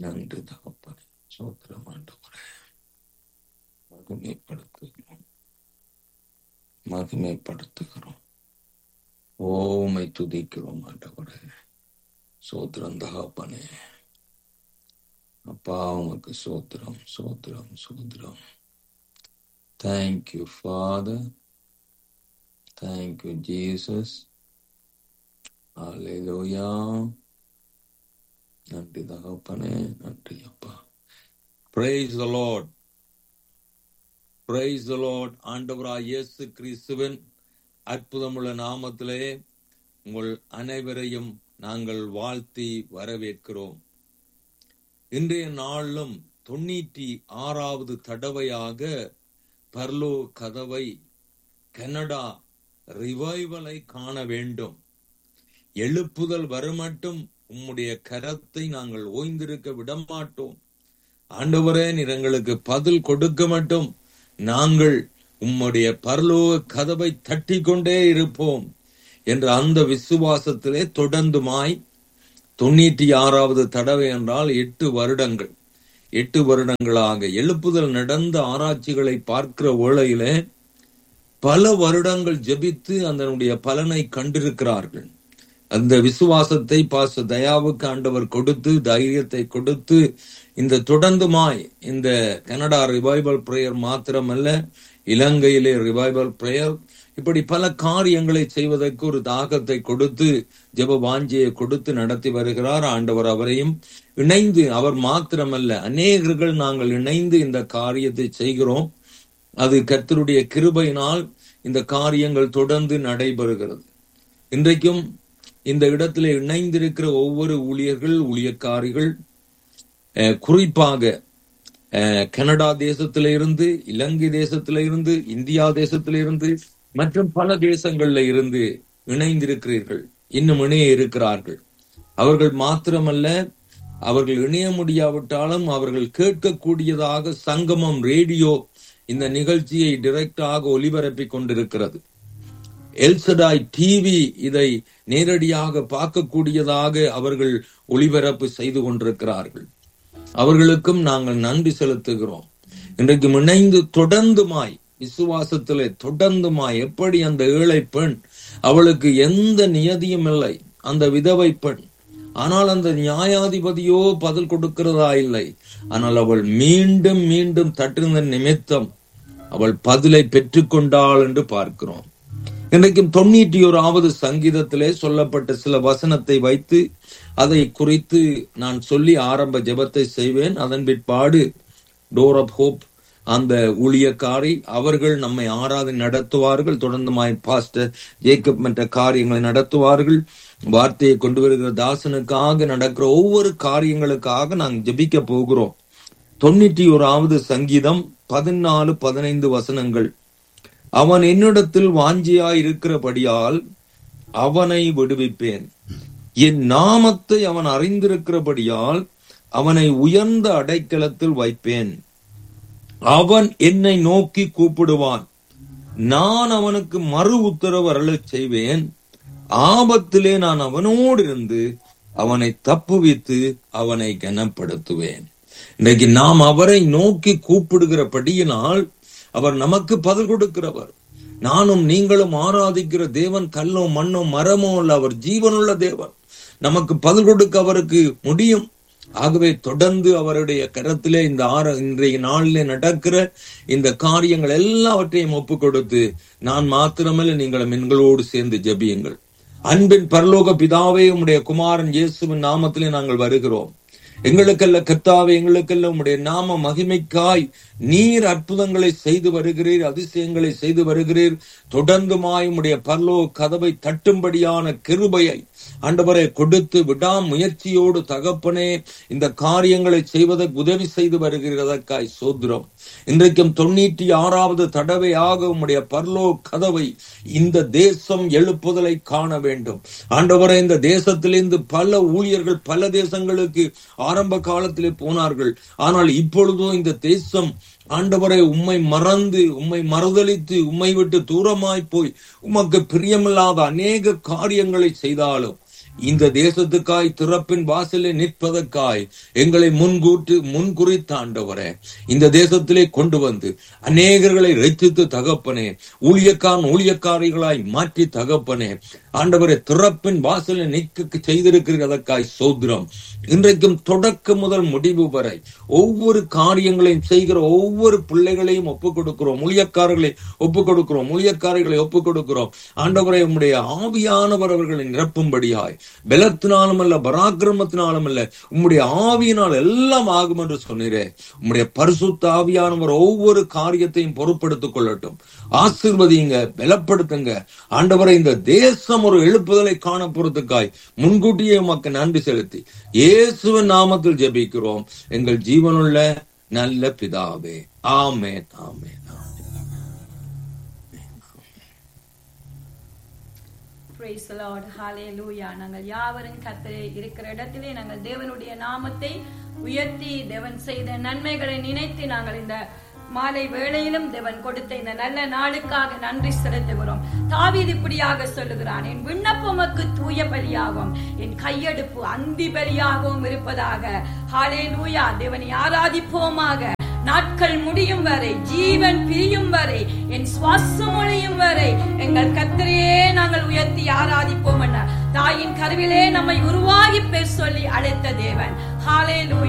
நன்றி தகப்பனே சோத்திரம் ஆண்டவரே மகிமைப்படுத்துகிறோம் மகிமைப்படுத்துகிறோம் ஓமை துதிக்கிறோம் ஆண்டவரே சோத்திரம் தகப்பனே அப்பா உமக்கு சோத்திரம் சோத்திரம் சோத்திரம் thank you father thank you Jesus hallelujah நன்றி தகப்பனே நன்றி அப்பா praise the lord praise the lord ஆண்டவராய் இயேசு கிறிஸ்துவின் அற்புதமுள்ள நாமத்திலே உங்கள் அனைவரையும் நாங்கள் வாழ்த்தி வரவேற்கிறோம் இன்றைய நாளிலும் தொண்ணூற்றி ஆறாவது தடவையாக பர்லோ கதவை கனடா ரிவைவலை காண வேண்டும் எழுப்புதல் வருமட்டும் உம்முடைய கரத்தை நாங்கள் ஓய்ந்திருக்க விடமாட்டோம் ஆண்டவரே நீர் எங்களுக்கு பதில் கொடுக்க மட்டும் நாங்கள் உம்முடைய பரலோக கதவை தட்டி கொண்டே இருப்போம் என்ற அந்த விசுவாசத்திலே தொடர்ந்துமாய் தொண்ணூற்றி ஆறாவது தடவை என்றால் எட்டு வருடங்கள் எட்டு வருடங்களாக எழுப்புதல் நடந்த ஆராய்ச்சிகளை பார்க்கிற வேளையிலே பல வருடங்கள் ஜெபித்து அதனுடைய பலனை கண்டிருக்கிறார்கள் அந்த விசுவாசத்தை பாச தயாவுக்கு ஆண்டவர் கொடுத்து தைரியத்தை கொடுத்து இந்த தொடர்ந்துமாய் இந்த கனடா ரிவைவல் பிரேயர் மாத்திரமல்ல இலங்கையிலே ரிவைவல் பிரேயர் இப்படி பல காரியங்களை செய்வதற்கு ஒரு தாகத்தை கொடுத்து ஜெப வாஞ்சியை கொடுத்து நடத்தி வருகிறார் ஆண்டவர் அவரையும் இணைந்து அவர் மாத்திரமல்ல அநேகர்கள் நாங்கள் இணைந்து இந்த காரியத்தை செய்கிறோம் அது கர்த்தருடைய கிருபையினால் இந்த காரியங்கள் தொடர்ந்து நடைபெறுகிறது இன்றைக்கும் இந்த இடத்துல இணைந்திருக்கிற ஒவ்வொரு ஊழியர்கள் ஊழியக்காரிகள் அஹ், குறிப்பாக அஹ், கனடா தேசத்தில இருந்து இலங்கை தேசத்தில இருந்து இந்தியா தேசத்தில இருந்து மற்றும் பல தேசங்கள்ல இருந்து இணைந்திருக்கிறீர்கள் இன்னும் இணைய இருக்கிறார்கள் அவர்கள் மாத்திரமல்ல அவர்கள் இணைய முடியாவிட்டாலும் அவர்கள் கேட்கக்கூடியதாக சங்கமம் ரேடியோ இந்த நிகழ்ச்சியை டிரெக்டாக ஒலிபரப்பிக் கொண்டிருக்கிறது எல்சடாய் டிவி இதை நேரடியாக பார்க்கக்கூடியதாக அவர்கள் ஒளிபரப்பு செய்து கொண்டிருக்கிறார்கள் அவர்களுக்கும் நாங்கள் நன்றி செலுத்துகிறோம் இன்றைக்கு இணைந்து தொடர்ந்துமாய் விசுவாசத்திலே தொடர்ந்துமாய் எப்படி அந்த ஏழை பெண் அவளுக்கு எந்த நியதியும் இல்லை அந்த விதவை பெண் ஆனால் அந்த நியாயாதிபதியோ பதில் கொடுக்கிறதா இல்லை ஆனால் அவள் மீண்டும் மீண்டும் தட்டிருந்த நிமித்தம் அவள் பதிலை பெற்றுக்கொண்டாள் என்று பார்க்கிறோம் இன்றைக்கும் தொண்ணூற்றி ஓராவது சங்கீதத்திலே சொல்லப்பட்ட சில வசனத்தை வைத்து அதை குறித்து நான் சொல்லி ஆரம்ப ஜெபத்தை செய்வேன் அதன் பிற்பாடு டோர் ஆஃப் ஹோப் அந்த ஊழியக்காரி அவர்கள் நம்மை ஆராதனை நடத்துவார்கள் தொடர்ந்து மாய் பாஸ்டர் ஜேக்கப் மற்ற காரியங்களை நடத்துவார்கள் வார்த்தையை கொண்டு வருகிற தாசனுக்காக நடக்கிற ஒவ்வொரு காரியங்களுக்காக நாங்கள் ஜெபிக்க போகிறோம் தொண்ணூற்றி ஓராவது சங்கீதம் பதினாலு பதினைந்து வசனங்கள் அவன் என்னிடத்தில் வாஞ்சியாய் இருக்கிறபடியால் அவனை விடுவிப்பேன் என் நாமத்தை அவன் அறிந்திருக்கிறபடியால் அவனை உயர்ந்த அடைக்கலத்தில் வைப்பேன் அவன் என்னை நோக்கி கூப்பிடுவான் நான் அவனுக்கு மறு உத்தரவு அருளச் செய்வேன் ஆபத்திலே நான் அவனோடு இருந்து அவனை தப்புவித்து அவனை கனப்படுத்துவேன் இன்னைக்கு நாம் அவரை நோக்கி கூப்பிடுகிறபடியினால் அவர் நமக்கு பதில் கொடுக்கிறவர் நானும் நீங்களும் ஆராதிக்கிற தேவன் கல்லோ மண்ணோ மரமோ அல்ல அவர் ஜீவனுள்ள தேவன் நமக்கு பதில் கொடுக்க அவருக்கு முடியும் ஆகவே தொடர்ந்து அவருடைய கரத்திலே இந்த ஆர இன்றைய நாளிலே நடக்கிற இந்த காரியங்கள் எல்லாவற்றையும் ஒப்பு கொடுத்து நான் மாத்திரமல்ல நீங்களும் எங்களோடு சேர்ந்து ஜெபியுங்கள் அன்பின் பரலோக பிதாவே உம்முடைய குமாரன் இயேசுவின் நாமத்திலே நாங்கள் வருகிறோம் எங்களுக்கல்ல கர்த்தாவே எங்களுக்கல்ல உம்முடைய நாம மகிமைக்காய் நீர் அற்புதங்களை செய்து வருகிறீர் அதிசயங்களை செய்து வருகிறீர் தொடர்ந்துமாய் உம்முடைய பரலோ கதவை தட்டும்படியான கிருபையை ஆண்டவரை கொடுத்து விடாமுயற்சியோடு தகப்பனே இந்த காரியங்களை செய்வதற்கு உதவி செய்து வருகிறதற்காய் சோத்திரம் இன்றைக்கும் தொண்ணூற்றி ஆறாவது தடவையாக உம்முடைய பர்லோ கதவை இந்த தேசம் எழுப்புதலை காண வேண்டும் ஆண்டவரை இந்த தேசத்திலிருந்து பல ஊழியர்கள் பல தேசங்களுக்கு ஆரம்ப காலத்திலே போனார்கள் ஆனால் இப்பொழுதோ இந்த தேசம் ஆண்டவரை உம்மை மறந்து உம்மை மறுதலித்து உம்மை விட்டு தூரமாய் போய் உமக்கு பிரியமில்லாத அநேக காரியங்களை செய்தாலும் இந்த தேசத்துக்காய் திறப்பின் வாசலில் நிற்பதற்காய் எங்களை முன்கூட்டு முன்குறித்த ஆண்டவரே இந்த தேசத்திலே கொண்டு வந்து அநேகர்களை ரச்சித்து தகப்பனே ஊழியக்காரன் ஊழியக்காரிகளாய் மாற்றி தகப்பனே ஆண்டவரை திறப்பின் வாசலில் நிற்க செய்திருக்கிறதற்காய் சோத்திரம் இன்றைக்கும் தொடக்கம் முதல் முடிவு வரை ஒவ்வொரு காரியங்களையும் செய்கிற ஒவ்வொரு பிள்ளைகளையும் ஒப்புக் கொடுக்கிறோம் ஊழியக்காரர்களை ஒப்புக் கொடுக்கிறோம் ஊழியக்காரர்களை ஒப்புக் கொடுக்கிறோம் ஆண்டவரை உம்முடைய ஆவியானவர் அவர்களை நிரப்பும்படியாய் பலத்தினாலும் அல்ல பராக்கிரமத்தினாலும் அல்ல உம்முடைய ஆவியினால் எல்லாம் ஆகும் என்று சொன்னீரே உம்முடைய பரிசுத்த ஆவியானவர் ஒவ்வொரு காரியத்தையும் பொறுப்படுத்திக் கொள்ளட்டும் ஆசிர்வதிங்க பலப்படுத்துங்க ஆண்டவரை இந்த தேசம் ஒரு எழுப்புதலை காண போறதுக்காய் முன்கூட்டியே உமக்கு நன்றி செலுத்தி இயேசுவின் நாமத்தில் ஜெபிக்கிறோம் எங்கள் ஜீவனுள்ள நல்ல பிதாவே ஆமென் ஆமென் Praise the Lord. Hallelujah. நாங்கள் யாவரும் கத்தரே இருக்கிற இடத்திலே நாங்கள் தேவனுடைய நாமத்தை உயர்த்தி தேவன் செய்த நன்மைகளை நினைத்து நாங்கள் இந்த மாலை வேளையிலும் தேவன் கொடுத்த இந்த நல்ல நாளுக்காக நன்றி செலுத்துகிறோம் தாவீது இப்படியாக சொல்லுகிறான் என் விண்ணப்பமக்கு தூய பலியாகும் என் கையெடுப்பு அந்தி பலியாகவும் இருப்பதாக ஹாலே லூயா தேவனை ஆராதிப்போமாக நாட்கள் முடியும் வரை ஜீவன் பிரியும் வரை என் சுவாசம் ஒழியும் வரை எங்கள் கத்தரையே நாங்கள் உயர்த்தி ஆராதிப்போம் என தாயின் கருவிலே நம்மை உருவாகி பேர் சொல்லி அழைத்த தேவன் ஹாலே